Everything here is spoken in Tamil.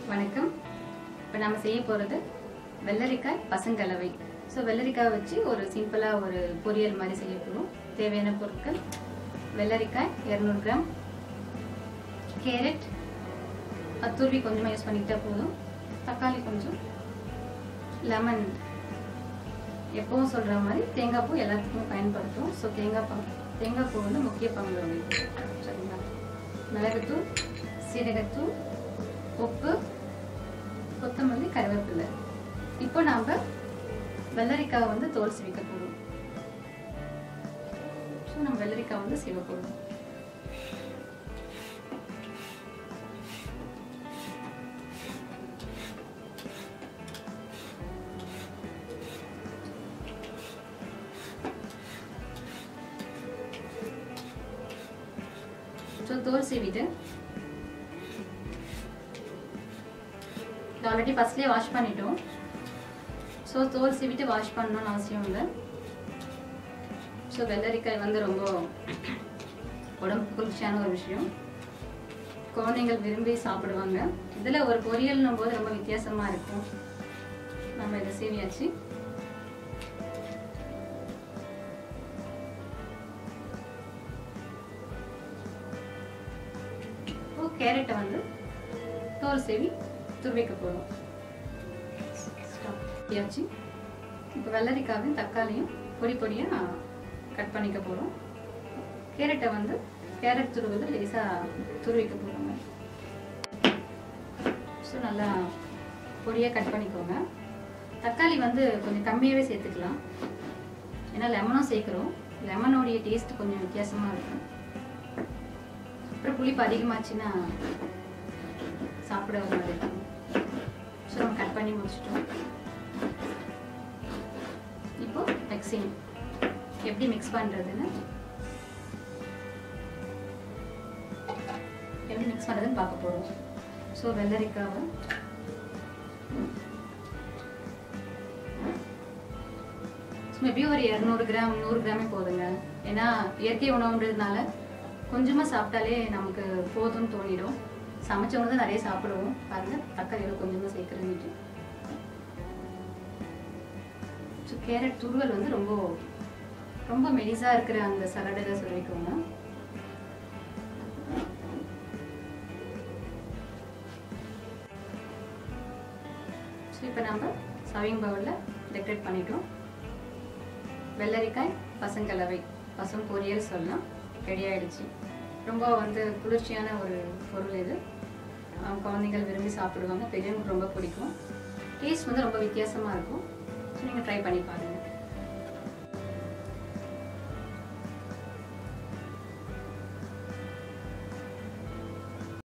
வணக்கம் இப்போ நம்ம செய்ய போகிறது வெள்ளரிக்காய் பசங்கலவை ஸோ வெள்ளரிக்காய் வச்சு ஒரு சிம்பிளாக ஒரு பொரியல் மாதிரி செய்ய போகிறோம் தேவையான பொருட்கள் வெள்ளரிக்காய் இரநூறு கிராம் கேரட் அது துருவி கொஞ்சமாக யூஸ் பண்ணிக்கிட்டா போதும் தக்காளி கொஞ்சம் லெமன் எப்பவும் சொல்கிற மாதிரி தேங்காய் பூ எல்லாத்துக்கும் பயன்படுத்தும் ஸோ தேங்காய் பூ தேங்காய் பூ வந்து முக்கிய பங்கு வகிக்கும் சரிங்களா மிளகுத்தூள் சீரகத்தூள் உப்பு கொத்தமல்லி கருவேப்பிலை இப்போ நாம் வெள்ளரிக்காவை வந்து தோல் சிவிக்க போகிறோம் ஸோ நம்ம வெள்ளரிக்காய் வந்து சிவ போடுவோம் ஸோ தோல் சீவிட்டு இது ஆல்ரெடி ஃபஸ்ட்லேயே வாஷ் பண்ணிட்டோம் ஸோ தோல் சீவிட்டு வாஷ் பண்ணணும்னு அவசியம் இல்லை ஸோ வெள்ளரிக்காய் வந்து ரொம்ப உடம்பு குளிர்ச்சியான ஒரு விஷயம் குழந்தைங்கள் விரும்பி சாப்பிடுவாங்க இதில் ஒரு பொரியல்னும் போது ரொம்ப வித்தியாசமாக இருக்கும் நம்ம இதை சீவியாச்சு இப்போ கேரட்டை வந்து தோல் சீவி துருவிக்க போகிறோம் ஆச்சு இப்போ வெள்ளரிக்காவையும் தக்காளியும் பொடி பொடியாக கட் பண்ணிக்க போகிறோம் கேரட்டை வந்து கேரட் துருவது லேசாக துருவிக்க போகிறோங்க ஸோ நல்லா பொடியாக கட் பண்ணிக்கோங்க தக்காளி வந்து கொஞ்சம் கம்மியாகவே சேர்த்துக்கலாம் ஏன்னா லெமனும் சேர்க்குறோம் லெமனோடைய டேஸ்ட் கொஞ்சம் வித்தியாசமாக இருக்கும் அப்புறம் புளிப்பு அதிகமாச்சுன்னா சாப்பிட ஒரு மாதிரி இருக்கும் ஸோ நம்ம கட் பண்ணி முடிச்சிட்டோம் இப்போ மிக்சிங் எப்படி மிக்ஸ் பண்ணுறதுன்னு எப்படி மிக்ஸ் பண்ணுறதுன்னு பார்க்க போகிறோம் ஸோ வெள்ளரிக்காவை மேபி ஒரு இரநூறு கிராம் நூறு கிராமே போதுங்க ஏன்னா இயற்கை உணவுன்றதுனால கொஞ்சமாக சாப்பிட்டாலே நமக்கு போதும்னு தோணிடும் சமைச்சவங்க தான் நிறைய சாப்பிடுவோம் பாருங்க தக்காளி எவ்வளோ கொஞ்சமாக சேர்க்குறேன்னுட்டு ஸோ கேரட் துருவல் வந்து ரொம்ப ரொம்ப மெலிசாக இருக்கிற அந்த சலடையில் சொல்லிக்கோங்க ஸோ இப்போ நம்ம சவிங் பவுலில் டெக்கரேட் பண்ணிட்டோம் வெள்ளரிக்காய் பசங்கலவை பசம் பொரியல் சொல்லலாம் ரெடி ஆயிடுச்சு ரொம்ப வந்து குளிர்ச்சியான ஒரு பொருள் இது அவங்க குழந்தைகள் விரும்பி சாப்பிடுவாங்க பெரியவங்களுக்கு ரொம்ப பிடிக்கும் டேஸ்ட் வந்து ரொம்ப வித்தியாசமாக இருக்கும் ஸோ நீங்கள் ட்ரை பண்ணி பாருங்கள்